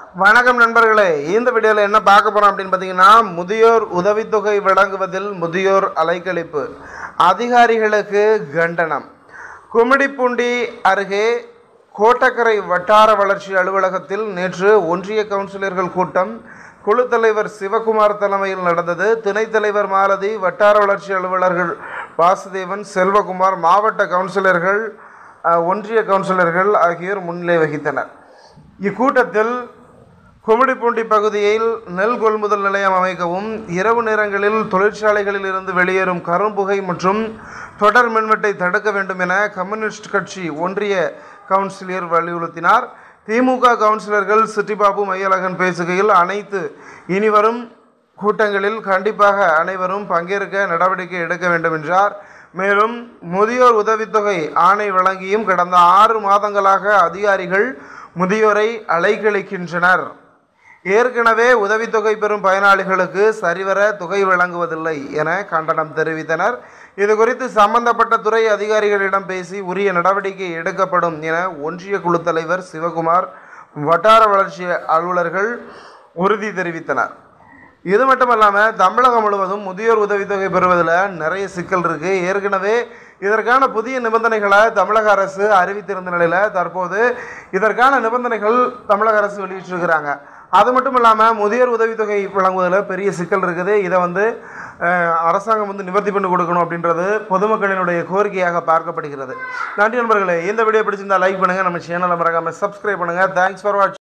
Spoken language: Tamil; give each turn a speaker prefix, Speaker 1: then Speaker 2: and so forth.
Speaker 1: வணக்கம் நண்பர்களே இந்த வீடியோவில் என்ன பார்க்க போகிறோம் அப்படின்னு பார்த்தீங்கன்னா முதியோர் உதவித்தொகை வழங்குவதில் முதியோர் அலைக்கழிப்பு அதிகாரிகளுக்கு கண்டனம் கும்மிடிப்பூண்டி அருகே கோட்டக்கரை வட்டார வளர்ச்சி அலுவலகத்தில் நேற்று ஒன்றிய கவுன்சிலர்கள் கூட்டம் குழு தலைவர் சிவகுமார் தலைமையில் நடந்தது துணைத் தலைவர் மாலதி வட்டார வளர்ச்சி அலுவலர்கள் வாசுதேவன் செல்வகுமார் மாவட்ட கவுன்சிலர்கள் அஹ், ஒன்றிய கவுன்சிலர்கள் ஆகியோர் முன்னிலை வகித்தனர் இக்கூட்டத்தில் கும்மிடிப்பூண்டி பகுதியில் நெல் கொள்முதல் நிலையம் அமைக்கவும் இரவு நேரங்களில் தொழிற்சாலைகளில் இருந்து வெளியேறும் கரும்புகை மற்றும் தொடர் மின்வெட்டை தடுக்க வேண்டும் என கம்யூனிஸ்ட் கட்சி ஒன்றிய கவுன்சிலர் வலியுறுத்தினார் திமுக கவுன்சிலர்கள் சிட்டிபாபு மையழகன் பேசுகையில் அனைத்து இனிவரும் கூட்டங்களில் கண்டிப்பாக அனைவரும் பங்கேற்க நடவடிக்கை எடுக்க வேண்டும் என்றார் மேலும் முதியோர் உதவித்தொகை ஆணை வழங்கியும் கடந்த ஆறு மாதங்களாக அதிகாரிகள் முதியோரை அலைக்கழிக்கின்றனர் ஏற்கனவே உதவித்தொகை பெறும் பயனாளிகளுக்கு சரிவர தொகை வழங்குவதில்லை என கண்டனம் தெரிவித்தனர் இது குறித்து சம்பந்தப்பட்ட துறை அதிகாரிகளிடம் பேசி உரிய நடவடிக்கை எடுக்கப்படும் என ஒன்றிய குழு தலைவர் சிவகுமார் வட்டார வளர்ச்சி அலுவலர்கள் உறுதி தெரிவித்தனர் இது மட்டும் இல்லாமல் தமிழகம் முழுவதும் முதியோர் உதவித்தொகை பெறுவதில் நிறைய சிக்கல் இருக்குது ஏற்கனவே இதற்கான புதிய நிபந்தனைகளை தமிழக அரசு அறிவித்திருந்த நிலையில் தற்போது இதற்கான நிபந்தனைகள் தமிழக அரசு வெளியிட்டிருக்கிறாங்க அது மட்டும் இல்லாமல் முதியோர் உதவித்தொகை வழங்குவதில் பெரிய சிக்கல் இருக்குது இதை வந்து அஹ், அரசாங்கம் வந்து நிவர்த்தி பண்ணி கொடுக்கணும் அப்படின்றது பொதுமக்களினுடைய கோரிக்கையாக பார்க்கப்படுகிறது நன்றி நண்பர்களே இந்த வீடியோ பிடிச்சிருந்தா லைக் பண்ணுங்கள் நம்ம சேனலை மறக்காமல் சப்ஸ்கிரைப் பண்ணுங்கள் தேங்க்ஸ் ஃபார் வாட்சிங்